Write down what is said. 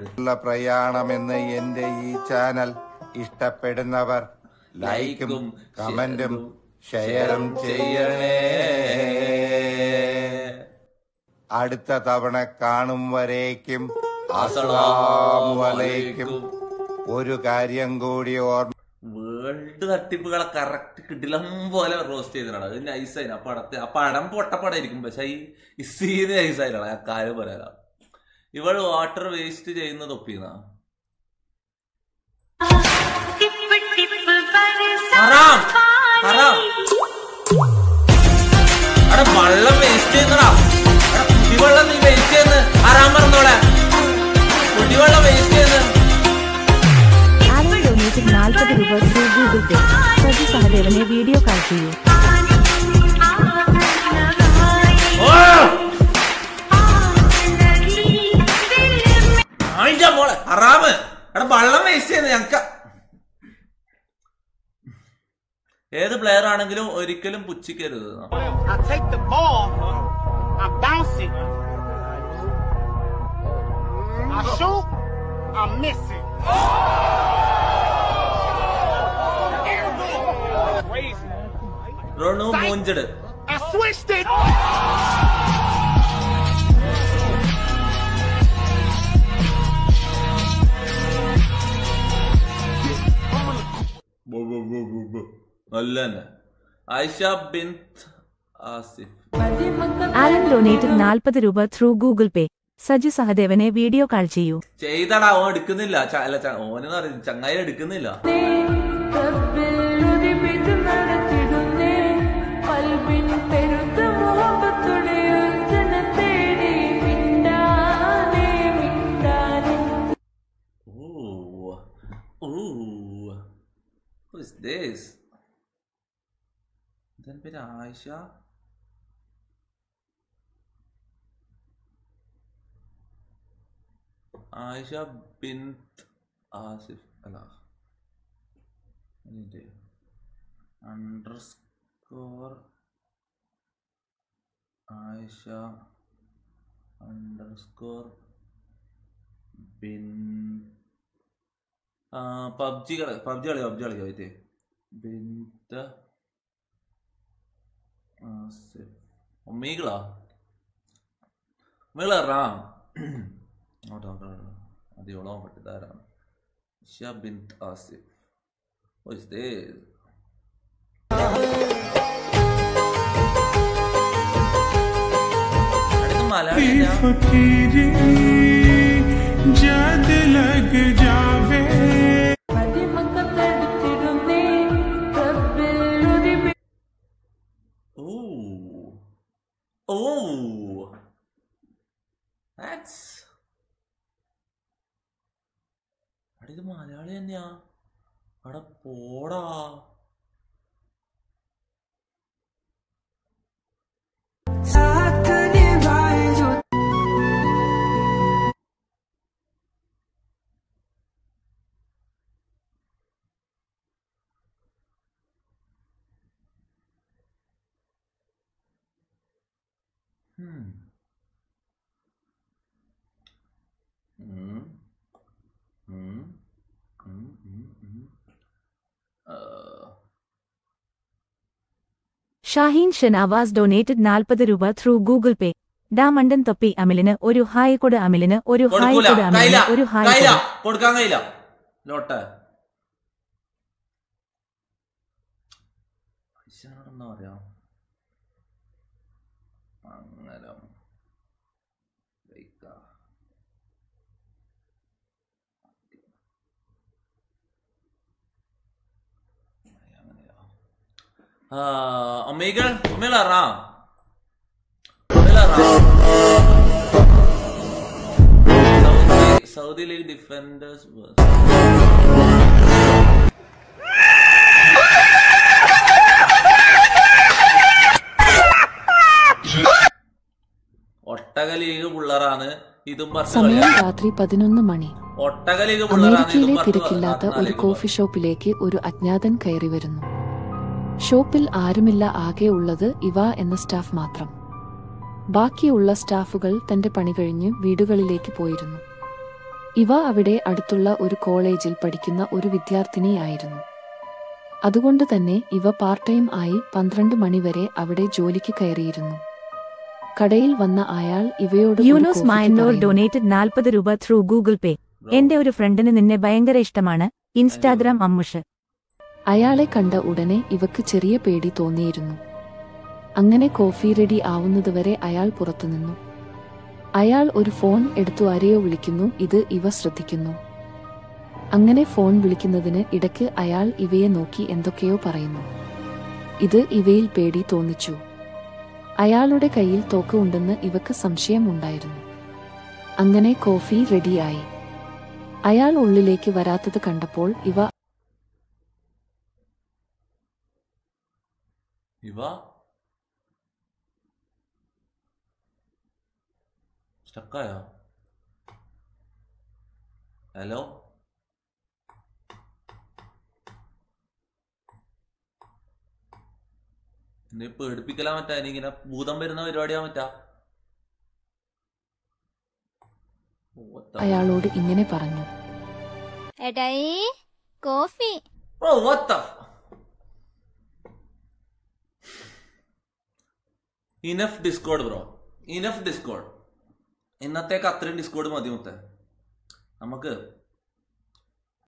ഉള്ള പ്രയാണമെന്ന് എന്റെ ഈ ചാനൽ ഇഷ്ടപ്പെടുന്നവർ ലൈക്കും ലൈക്കും, കമന്റും ഷെയറും ഷെയറും ചെയ്യണേ അടുത്ത തവണ കാണും വരേക്കും അസ്സലാമലൈക്കും ഒരു കാര്യം കൂടി ഓർമ്മ വേൾഡ് തട്ടിപ്പുകളെ കറക്റ്റ് കിടിലം പോലെ റോസ്റ്റ് ചെയ്തിട്ടാണ് അത് നൈസായി ആ പടത്തെ ആ പടം പൊട്ടപ്പടായിരിക്കും പക്ഷെ ഈ ഈ സീന് നൈസായിട്ടാണ് ആ കാര്യം പറയാ ഇവൾ വാട്ടർ വേസ്റ്റ് ചെയ്യുന്നത് ഒപ്പിന്ന ഹറാം ഹറാം അവിടെ വെള്ളം വേസ്റ്റ് ചെയ്യുന്നടാ എടാ, കുടിവെള്ളം നീ വേസ്റ്റ് ചെയ്യുന്ന ഹറാം പറഞ്ഞോളെ കുടിവെള്ളം വേസ്റ്റ് ചെയ്യുന്നത് ആലൻ ഡൊനേറ്റഡ് നാൽപ്പത് രൂപ ത്രൂ ഗൂഗിൾ പേ സജി സഹദേവനെ വീഡിയോ കാൾ ചെയ്യൂ ഓ ആയിട്ടാ മോളെ ഹറാമ് എടാ വെള്ളം വേസ്റ്റ് ചെയ്യുന്നത് ഞങ്ങക്ക ഏത് പ്ലെയർ ആണെങ്കിലും ഒരിക്കലും പുച്ഛിക്കരുത് I take the ball, I bounce it, I shoot, I miss it. Crazy. റോണു മൂഞ്ചട് I switched it. നല്ല തന്നെ ആയിഷ ബിൻ ആസിഫ് ആലൻ ഡൊനേറ്റഡ് നാൽപ്പത് രൂപ ത്രൂ ഗൂഗിൾ പേ സജി സഹദേവനെ വീഡിയോ കാൾ ചെയ്യൂ ചെയ്തടാ ഓൻ എടുക്കുന്നില്ല ച- അല്ല ച- ഓനെന്ന് പറയും ചങ്ങായി എടുക്കുന്നില്ല Ooh. Ooh. Who is this? ഇതെന്റെ പേര് ആയിഷ ആയിഷ ബിന്ത് ആസിഫ് അല്ല underscore Ayisha underscore bin PUBG കളി പബ്ജി കളി പബ്ജി കളിക്കാം ഇത് ബിന്ത ആസിഫ് ഒമ്മീകളാ ഒമ്മീകളാ നോട്ടെ നോട്ടെ അത് എവ്വളോ പട്ടിതാരാണ് ഷ ബിന്ത് ആസിഫ് What is this? അടുത്ത് മലയാളിയാ फकीरी जद लग जावे Ooh. Ooh. That's. അവിടെ ഇത് മലയാളി തന്നെയാ അവിടെ പോടാ Hmm. Hmm. Hmm. Hmm. Hmm. Hmm. Uh. Shaheen Shanavas donated നാൽപ്പത് രൂപ ത്രൂ ഗൂഗിൾ പേ ഡാമണ്ടൻ തൊപ്പി അമിലിന് ഒരു ഹായ് കൊട് അമിലിന് ഒരു ഹായ് കൊടുക്കൂല കൊട് കയ്യില അമിലിന് ഒരു ഹായ് കയ്യില കൊട് കൊടുക്കാൻ കഴിയില്ല ലോട്ടെ എന്താ പറയാ മംഗലം വൈക്ക. അങ്ങനെയാ. ആ, ഒമേഗൾ ഒമേലാറാ ഒമേലാറാ സൗദി സൗദി ലീഗ് ഡിഫൻഡേഴ്സ് ഒട്ടക ലീഗ് പിള്ളറാണ് ഇതും പറഞ്ഞ സമയം കളിയാ. രാത്രി പതിനൊന്ന് മണി ഒട്ടക ലീഗ് പിള്ളറാണ് ഇതും അമേരിക്കയിലെ പറഞ്ഞ തിരക്കില്ലാത്ത ഒരു നാല് കോഫി ഷോപ്പിലേക്ക് ഒരു അജ്ഞാതൻ കയറി വരുന്നു ഷോപ്പിൽ ആരുമില്ല ആകെ ഉള്ളത് ഇവ എന്ന സ്റ്റാഫ് മാത്രം ബാക്കിയുള്ള സ്റ്റാഫുകൾ തന്റെ പണി കഴിഞ്ഞ് വീടുകളിലേക്ക് പോയിരുന്നു ഇവ അവിടെ അടുത്തുള്ള ഒരു കോളേജിൽ പഠിക്കുന്ന ഒരു വിദ്യാർത്ഥിനിയായിരുന്നു അതുകൊണ്ട് തന്നെ ഇവ പാർട്ട് ടൈം ആയി പന്ത്രണ്ട് മണിവരെ അവിടെ ജോലിക്ക് കയറിയിരുന്നു കടയിൽ വന്ന അയാൾ ഇവയോട് ഒരു യൂനോസ് കോഫിക്ക് മായന്നൂർ പറയുന്നു. ഡൊനേറ്റഡ് നാൽപ്പത് രൂപ ത്രൂ ഗൂഗിൾ പേ എന്റെ ഒരു ഫ്രണ്ടിന് നിന്നെ ഭയങ്കര ഇഷ്ടമാണ് ഇൻസ്റ്റാഗ്രാം അമ്മുഷ് അയാളെ കണ്ട ഉടനെ ഇവക്ക് ചെറിയ പേടി തോന്നിയിരുന്നു അങ്ങനെ കോഫി റെഡി ആവുന്നതുവരെ അയാൾ പുറത്തുനിന്നു അയാൾ ഒരു ഫോൺ എടുത്തു ആരെയോ വിളിക്കുന്നു ഇത് ഇവ ശ്രദ്ധിക്കുന്നു അങ്ങനെ ഫോൺ വിളിക്കുന്നതിന് ഇടയ്ക്ക് അയാൾ ഇവയെ നോക്കി എന്തൊക്കെയോ പറയുന്നു ഇത് ഇവയിൽ പേടി തോന്നിച്ചു അയാളുടെ കയ്യിൽ തോക്ക് ഉണ്ടെന്ന് ഇവക്ക് സംശയമുണ്ടായിരുന്നു അങ്ങനെ കോഫി റെഡിയായി അയാൾ ഉള്ളിലേക്ക് വരാത്തത് കണ്ടപ്പോൾ ഇവ ഇവ സ്റ്റക്കായോ ഹലോ നീ പേടിപ്പിക്കലാ മറ്റാ ഇനി ഇങ്ങനെ ഭൂതം വരുന്ന പരിപാടിയാ മറ്റാ What the- അയാളോട് ഇങ്ങനെ പറഞ്ഞു എടായി coffee Bro, what the f- enough Discord bro enough Discord ഇന്നത്തേക്ക് അത്രയും ഡിസ്കോഡ് മതി മുത്തേ നമുക്ക്